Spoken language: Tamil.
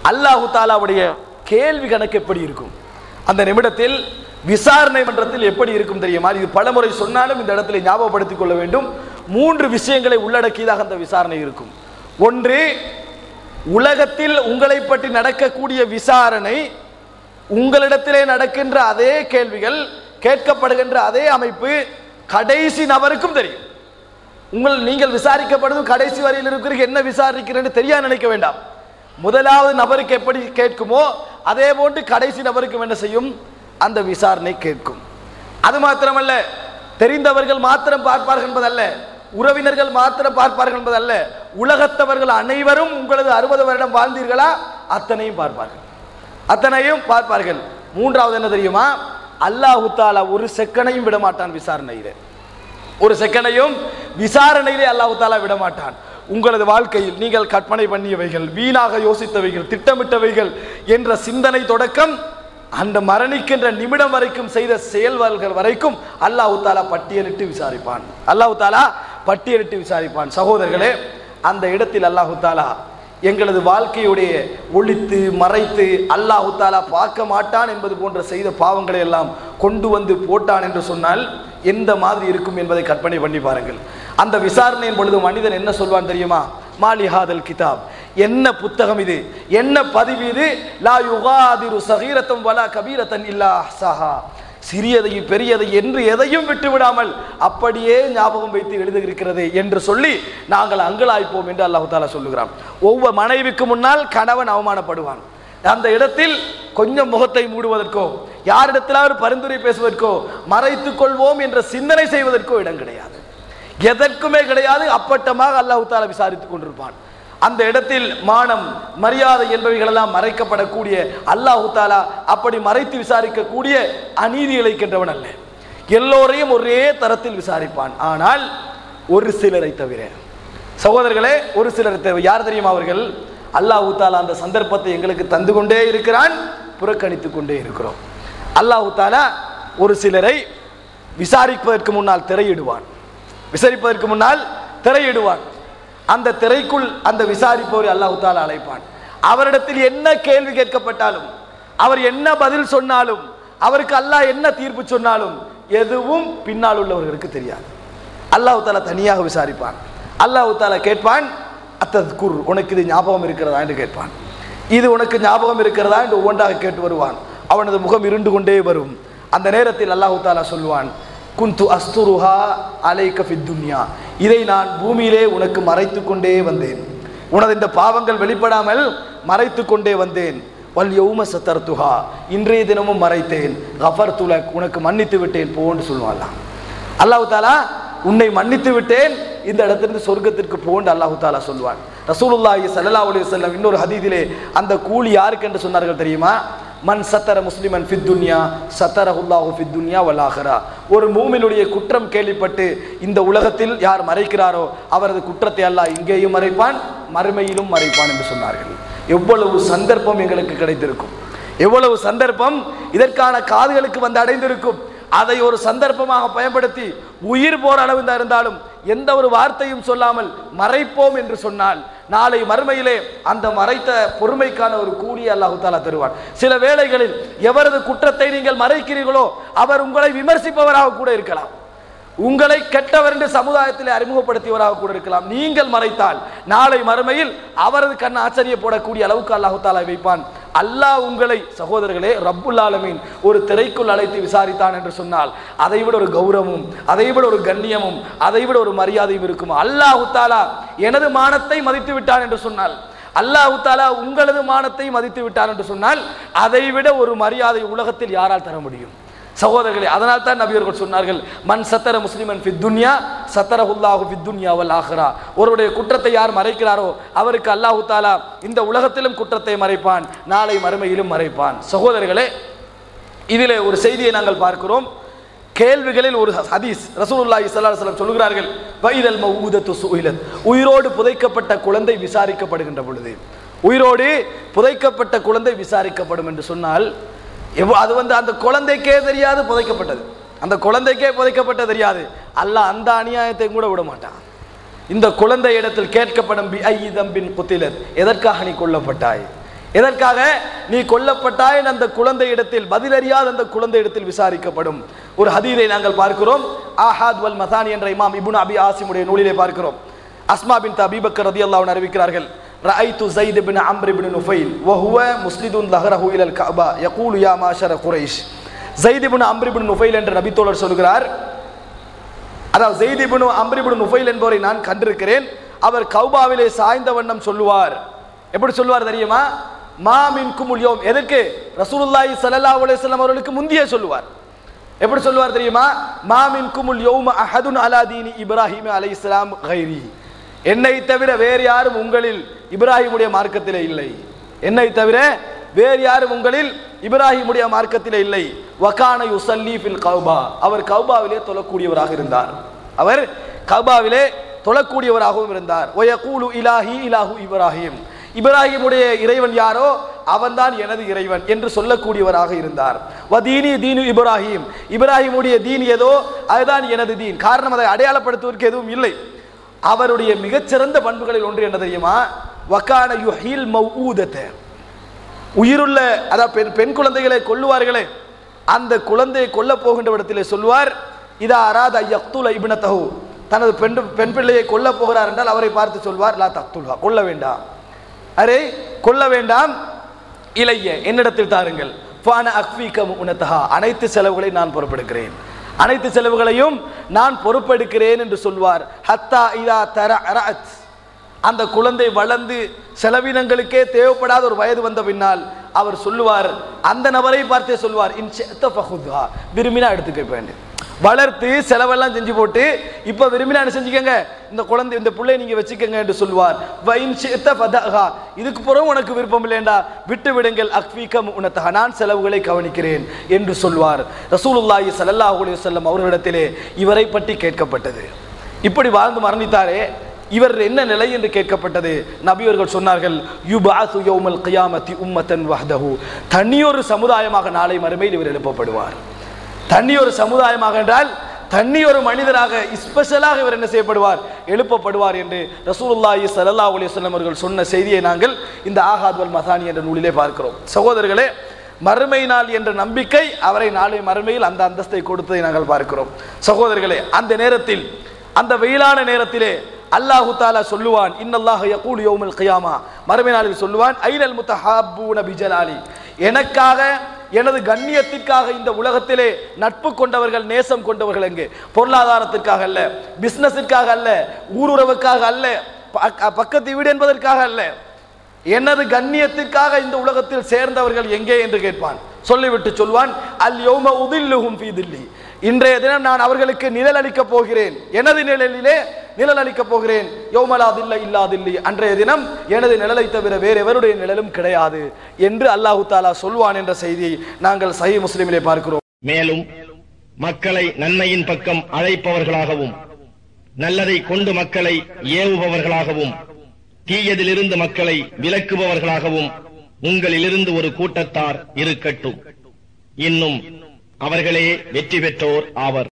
அல்லாஹு தாலாவுடைய கேள்வி கணக்கு எப்படி இருக்கும் அந்த நிமிடத்தில் விசாரணை மன்றத்தில் எப்படி இருக்கும் தெரியுமா இது பலமுறை சொன்னாலும் இந்த இடத்துல ஞாபகப்படுத்திக் கொள்ள வேண்டும் மூன்று விஷயங்களை உள்ளடக்கியதாக அந்த விசாரணை இருக்கும் ஒன்று உலகத்தில் உங்களை பற்றி நடக்கக்கூடிய விசாரணை உங்களிடத்திலே நடக்கின்ற அதே கேள்விகள் கேட்கப்படுகின்ற அதே அமைப்பு கடைசி நபருக்கும் தெரியும் உங்கள் நீங்கள் விசாரிக்கப்படுவதும் கடைசி வரையில் இருக்கிறீங்க என்ன விசாரிக்கிறேன்னு தெரியா நினைக்க வேண்டாம் முதலாவது நபருக்கு எப்படி கேட்குமோ அதே போன்று கடைசி நபருக்கும் என்ன செய்யும் அந்த விசாரணை கேட்கும் அது மாத்திரமல்ல தெரிந்தவர்கள் மாத்திரம் பார்ப்பார்கள் என்பதல்ல உறவினர்கள் மாத்திரம் பார்ப்பார்கள் என்பதல்ல உலகத்தவர்கள் அனைவரும் உங்களது அறுபது வருடம் வாழ்ந்தீர்களா அத்தனையும் பார்ப்பார்கள் அத்தனையும் பார்ப்பார்கள் மூன்றாவது என்ன தெரியுமா அல்லாஹு தாலா ஒரு செக்கனையும் விட மாட்டான் விசாரணையிலே ஒரு செகண்டையும் விசாரணையிலே அல்லாஹ் தாலா விட மாட்டான் உங்களது வாழ்க்கையில் நீங்கள் கற்பனை பண்ணியவைகள் வீணாக யோசித்தவைகள் திட்டமிட்டவைகள் என்ற சிந்தனை தொடக்கம் அந்த மரணிக்கின்ற நிமிடம் வரைக்கும் செய்த செயல்கள் வரைக்கும் அல்லாஹ் தாலா பட்டியலிட்டு விசாரிப்பான் அல்லாஹ் தாலா பட்டியலிட்டு விசாரிப்பான் சகோதரர்களே அந்த இடத்தில் அல்லாஹ் தாலா எங்களது வாழ்க்கையுடைய ஒழித்து மறைத்து அல்லாஹு தாலா பார்க்க மாட்டான் என்பது போன்ற செய்த பாவங்களை எல்லாம் கொண்டு வந்து போட்டான் என்று சொன்னால் எந்த மாதிரி இருக்கும் என்பதை கற்பனை பண்ணி பாருங்கள் அந்த விசாரணையின் பொழுது மனிதன் என்ன சொல்வான் தெரியுமா மாலிஹாதல் கிதாப் என்ன புத்தகம் இது என்ன பதிவு இது லா யுகாதிரு சகீரத்தம் வலா கபீரத்தன் இல்லா சஹா சிறியதையும் பெரியதை என்று எதையும் விட்டு விடாமல் அப்படியே ஞாபகம் வைத்து எழுதியிருக்கிறது என்று சொல்லி நாங்கள் அங்கலாய்ப்போம் என்று அல்லாஹு தாலா சொல்லுகிறான் ஒவ்வொரு மனைவிக்கு முன்னால் கணவன் அவமானப்படுவான் அந்த இடத்தில் கொஞ்சம் முகத்தை மூடுவதற்கோ யாரிடத்திலாவது பரிந்துரை பேசுவதற்கோ மறைத்துக் கொள்வோம் என்ற சிந்தனை செய்வதற்கோ இடம் கிடையாது எதற்குமே கிடையாது அப்பட்டமாக அல்லாஹு தாலா விசாரித்துக் கொண்டிருப்பான் அந்த இடத்தில் மானம் மரியாதை என்பவைகள் எல்லாம் மறைக்கப்படக்கூடிய அல்லாஹு தாலா அப்படி மறைத்து விசாரிக்கக்கூடிய அநீதி இழைக்கின்றவன் அல்ல எல்லோரையும் ஒரே தரத்தில் விசாரிப்பான் ஆனால் ஒரு சிலரை தவிர சகோதரர்களே ஒரு சிலரை தவிர யார் தெரியுமா அவர்கள் அல்லாஹு தாலா அந்த சந்தர்ப்பத்தை எங்களுக்கு தந்து கொண்டே இருக்கிறான் புறக்கணித்துக் கொண்டே இருக்கிறோம் அல்லாஹு தாலா ஒரு சிலரை விசாரிப்பதற்கு முன்னால் திரையிடுவான் விசாரிப்பதற்கு முன்னால் திரையிடுவான் அந்த திரைக்குள் அந்த விசாரிப்பவரை அல்லாஹு தாலா அழைப்பான் அவரிடத்தில் என்ன கேள்வி கேட்கப்பட்டாலும் அவர் என்ன பதில் சொன்னாலும் அவருக்கு அல்லாஹ் என்ன தீர்ப்பு சொன்னாலும் எதுவும் பின்னால் உள்ளவர்களுக்கு தெரியாது அல்லாஹு தாலா தனியாக விசாரிப்பான் அல்லாஹு தாலா கேட்பான் அத்தது குர் உனக்கு இது ஞாபகம் இருக்கிறதா என்று கேட்பான் இது உனக்கு ஞாபகம் இருக்கிறதா என்று ஒவ்வொன்றாக கேட்டு வருவான் அவனது முகம் இருண்டு கொண்டே வரும் அந்த நேரத்தில் அல்லாஹு தாலா சொல்லுவான் குந்து அஸ்துருஹா அலைக்க ஃபித்துன்யா இதை நான் பூமியிலே உனக்கு மறைத்து கொண்டே வந்தேன் உனது இந்த பாவங்கள் வெளிப்படாமல் மறைத்து கொண்டே வந்தேன் வல் யௌம சத்தர்துஹா இன்றைய தினமும் மறைத்தேன் கஃபர் துலக் உனக்கு மன்னித்து விட்டேன் போன்னு சொல்லுவான் அல்லாஹு தாலா உன்னை மன்னித்து விட்டேன் இந்த இடத்திலிருந்து சொர்க்கத்திற்கு போன்று அல்லாஹு தாலா சொல்வான் ரசூலுல்லாஹி ஸல்லல்லாஹு அலைஹி வஸல்லம் இன்னொரு ஹதீதிலே அந்த கூலி யாருக்கு என்று சொன்னார்கள் தெரியுமா மன் சத்தர முஸ்லிமன் ஃபித் துன்யா சத்தரஹுல்லாஹு ஃபித் துன்யா வல் ஆஹிரா ஒரு மூமினுடைய குற்றம் கேள்விப்பட்டு இந்த உலகத்தில் யார் மறைக்கிறாரோ அவரது குற்றத்தை அல்லாஹ் இங்கேயும் மறைப்பான் மறுமையிலும் மறைப்பான் என்று சொன்னார்கள் எவ்வளவு சந்தர்ப்பம் எங்களுக்கு கிடைத்திருக்கும் எவ்வளவு சந்தர்ப்பம் இதற்கான காதுகளுக்கு வந்து அடைந்திருக்கும் அதை ஒரு சந்தர்ப்பமாக பயன்படுத்தி உயிர் போற அளவு தான் இருந்தாலும் எந்த ஒரு வார்த்தையும் சொல்லாமல் மறைப்போம் என்று சொன்னால் நாளை மறுமையிலே அந்த மறைத்த பொறுமைக்கான ஒரு கூலியை அல்லாஹு தாலா தருவான் சில வேளைகளில் எவரது குற்றத்தை நீங்கள் மறைக்கிறீர்களோ அவர் உங்களை விமர்சிப்பவராக கூட இருக்கலாம் உங்களை கெட்டவர் என்று சமுதாயத்தில் அறிமுகப்படுத்தியவராக கூட இருக்கலாம் நீங்கள் மறைத்தால் நாளை மறுமையில் அவரது கண் ஆச்சரியப்படக்கூடிய அளவுக்கு அல்லாஹு தாலா வைப்பான் அல்லாஹ் உங்களை சகோதரர்களே ரப்புல் ஆலமீன் ஒரு திரைக்குள் அழைத்து விசாரித்தான் என்று சொன்னால் அதை விட ஒரு கௌரவமும் அதை விட ஒரு கண்ணியமும் அதை விட ஒரு மரியாதையும் இருக்கும் அல்லாஹு தாலா எனது மானத்தை மதித்து விட்டான் என்று சொன்னால் அல்லாஹு தாலா உங்களது மானத்தை மதித்து விட்டான் என்று சொன்னால் அதை விட ஒரு மரியாதை உலகத்தில் யாரால் தர முடியும் சகோதரர்களே அதனால் தான் நபியர்கள் சொன்னார்கள் மன் சத்தர முஸ்லிமன் ஃபித் துன்யா சத்தரஹுல்லாஹு ஃபித் துன்யா வல் ஆஹிரா ஒருவருடைய குற்றத்தை யார் மறைக்கிறாரோ அவருக்கு அல்லாஹு தாலா இந்த உலகத்திலும் குற்றத்தை மறைப்பான் நாளை மறுமையிலும் மறைப்பான் சகோதரர்களே இதிலே ஒரு செய்தியை நாங்கள் பார்க்கிறோம் கேள்விகளில் ஒரு ஹதீஸ் ரசூலுல்லாஹி ஸல்லல்லாஹு அலைஹி வஸல்லம் சொல்கிறார்கள் வைதல் மௌஊதத்து சுயிலத் உயிரோடு புதைக்கப்பட்ட குழந்தை விசாரிக்கப்படுகின்ற பொழுது உயிரோடு புதைக்கப்பட்ட குழந்தை விசாரிக்கப்படும் என்று சொன்னால் எவ்வ- அது வந்து அந்த குழந்தைக்கே தெரியாது புதைக்கப்பட்டது அந்த குழந்தைக்கே புதைக்கப்பட்டது தெரியாது அல்லாஹ் அந்த அநியாயத்தை கூட விட மாட்டான் இந்த குழந்தை இடத்தில் கேட்கப்படும் பி ஐ தம்பின் குத்திலத் எதற்காக நீ கொல்லப்பட்டாய் எதற்காக நீ கொல்லப்பட்டாய் அந்த குழந்தை இடத்தில் பதிலறியாத அந்த குழந்தை இடத்தில் விசாரிக்கப்படும் ஒரு ஹதீரை நாங்கள் பார்க்கிறோம் ஆஹாத் வல் மசானி என்ற இமாம் இப்னு அபி ஆசிமுடைய நூலிலே பார்க்கிறோம் அஸ்மா பின் அபீபக்கர் ரதியல்லாஹு அறிவிக்கிறார்கள் رأيت زيد بن عمرو بن نفيل وهو مسند ظهره إلى الكعبة يقول يا معشر قريش زيد بن عمرو بن நுஃபைல் என்ற நபித்தோழர் சொல்கிறார் அதாவது ஜெய்தி இப்னு அம்ர் இப்னு நுஃபைல் என்பவரை நான் கண்டிருக்கிறேன் அவர் கௌபாவிலே சாய்ந்த வண்ணம் சொல்லுவார் எப்படி சொல்லுவார் தெரியுமா மாமின் குமுல்யோம் எதற்கு ரசூலுல்லாஹி ஸல்லல்லாஹு அலைஹி வஸல்லம் அவர்களுக்கு முந்தியே சொல்லுவார் எப்படி சொல்லுவார் தெரியுமா மாமின் குமுல் யௌம அஹதுன் அலா தீனி இப்ராஹிம் அலைஹிஸ்ஸலாம் கைரி என்னை தவிர வேறு யாரும் உங்களில் இப்ராஹிமுடைய மார்க்கத்திலே இல்லை என்னை தவிர வேறு யாரும் உங்களில் இப்ராஹிமுடைய மார்க்கத்திலே இல்லை வகான யுசல்லி ஃபில் கௌபா அவர் கௌபாவிலே தொழக்கூடியவராக இருந்தார் அவர் கௌபாவிலே தொழக்கூடியவராகவும் இருந்தார் ஒயகூலு இலாஹி இலாஹு இப்ராஹிம் இப்ராஹிமுடைய இறைவன் யாரோ அவன்தான் எனது இறைவன் என்று சொல்லக்கூடியவராக இருந்தார் வதீனி தீனு இப்ராஹிம் இப்ராஹிமுடைய தீன் ஏதோ அதுதான் எனது தீன் காரணம் அதை அடையாளப்படுத்துவதற்கு எதுவும் இல்லை அவருடைய மிகச்சிறந்த பண்புகளில் ஒன்று என்ன தெரியுமா வக்கான யுஹீல் மௌஊதத்தை உயிருள்ள அதாவது பெண் பெண் குழந்தைகளை கொல்லுவார்களே அந்த குழந்தையை கொல்ல போகின்ற இடத்திலே சொல்வார் இதா அராத யக்துல இப்னதஹு தனது பெண் பெண் பிள்ளையை கொல்ல போகிறார் என்றால் அவரை பார்த்து சொல்வார் லா தக்துல்ஹா கொல்ல வேண்டாம் அரே கொல்ல வேண்டாம் இளைய என்னிடத்தில் தாருங்கள் ஃபான அக்ஃபீக முனத்தஹா அனைத்து செலவுகளை நான் பொறுப்பெடுக்கிறேன் அனைத்து செலவுகளையும் நான் பொறுப்பெடுக்கிறேன் என்று சொல்வார் ஹத்தா இதா தர அரஅத் அந்த குழந்தை வளர்ந்து செலவினங்களுக்கே தேவைப்படாத ஒரு வயது வந்த பின்னால் அவர் சொல்லுவார் அந்த நபரை பார்த்தே சொல்வார் இன் ஷிஅத ஃபஹுத்ஹா. விரும்பினா எடுத்துக்க வேண்டும் வளர்த்து செலவெல்லாம் செஞ்சு போட்டு இப்போ விரும்பினா என்ன செஞ்சுக்கங்க இந்த குழந்தை இந்த பிள்ளையை நீங்க வச்சுக்கங்க என்று சொல்வார் வ இன் ஷிஅத ஃபதஹா. இதுக்கு பிறகு உனக்கு விருப்பம் இல்லைண்டா விட்டு விடுங்கள் அக்ஃபீக உனத்தஹா நான் செலவுகளை கவனிக்கிறேன் என்று சொல்வார் ரசூலுல்லாஹி ஸல்லல்லாஹு அலைஹி வஸல்லம் அவர்களிடத்திலே இவரை பற்றி கேட்கப்பட்டது இப்படி வாழ்ந்து மரணித்தாரே இவர் என்ன நிலை என்று கேட்கப்பட்டது நபியவர்கள் சொன்னார்கள் யுபாசு யௌமல் கியாமத்தி உம்மத்தன் வஹ்தஹு தனியொரு சமுதாயமாக நாளை மறுமையில் இவர் எழுப்பப்படுவார் தனியொரு சமுதாயமாக என்றால் தனி ஒரு மனிதராக ஸ்பெஷலாக இவர் என்ன செய்யப்படுவார் எழுப்பப்படுவார் என்று ரசூலுல்லாஹி ஸல்லல்லாஹு அலைஹி வஸல்லம் அவர்கள் சொன்ன செய்தியை நாங்கள் இந்த ஆகாத் வல் மசானி என்ற நூலிலே பார்க்கிறோம் சகோதரர்களே மறுமை நாள் என்ற நம்பிக்கை அவரை நாளை மறுமையில் அந்த அந்தஸ்தை கொடுத்ததை நாங்கள் பார்க்கிறோம் சகோதரர்களே அந்த நேரத்தில் அந்த வெயிலான நேரத்திலே அல்லாஹு தாலா சொல்லுவான் இன்னல்லாஹ் யகூல் யௌமல் கியாமா மறுமை நாளில் சொல்லுவான் ஐனல் முத்தஹாபூன பிஜலாலி எனக்காக எனது கண்ணியத்திற்காக இந்த உலகத்திலே நட்பு கொண்டவர்கள் நேசம் கொண்டவர்கள் எங்கே பொருளாதாரத்திற்காக அல்ல பிசினஸிற்காக அல்ல ஊருறவுக்காக அல்ல பக்க- பக்கத்து வீடு என்பதற்காக அல்ல எனது கண்ணியத்திற்காக இந்த உலகத்தில் சேர்ந்தவர்கள் எங்கே என்று கேட்பான் சொல்லிவிட்டு சொல்வான் அல் யௌம உதில்லுஹும் ஃபீ தில்லி இன்றைய தினம் நான் அவர்களுக்கு நிழல் அளிக்கப் போகிறேன் எனது நிழலிலே நிழல் அளிக்கப் போகிறேன் யௌமலாதில்ல இல்லாதில்லி அன்றைய தினம் எனது நிழலை தவிர வேறு எவருடைய நிழலும் கிடையாது என்று அல்லாஹு தாலா சொல்வான் என்ற செய்தியை நாங்கள் சஹி முஸ்லிமிலே பார்க்கிறோம் மேலும் மக்களை நன்மையின் பக்கம் அழைப்பவர்களாகவும் நல்லதை கொண்டு மக்களை ஏவுபவர்களாகவும் தீயதிலிருந்து மக்களை விலக்குபவர்களாகவும் உங்களிலிருந்து ஒரு கூட்டத்தார் இருக்கட்டும் இன்னும் அவர்களே வெற்றி பெற்றோர் ஆவர்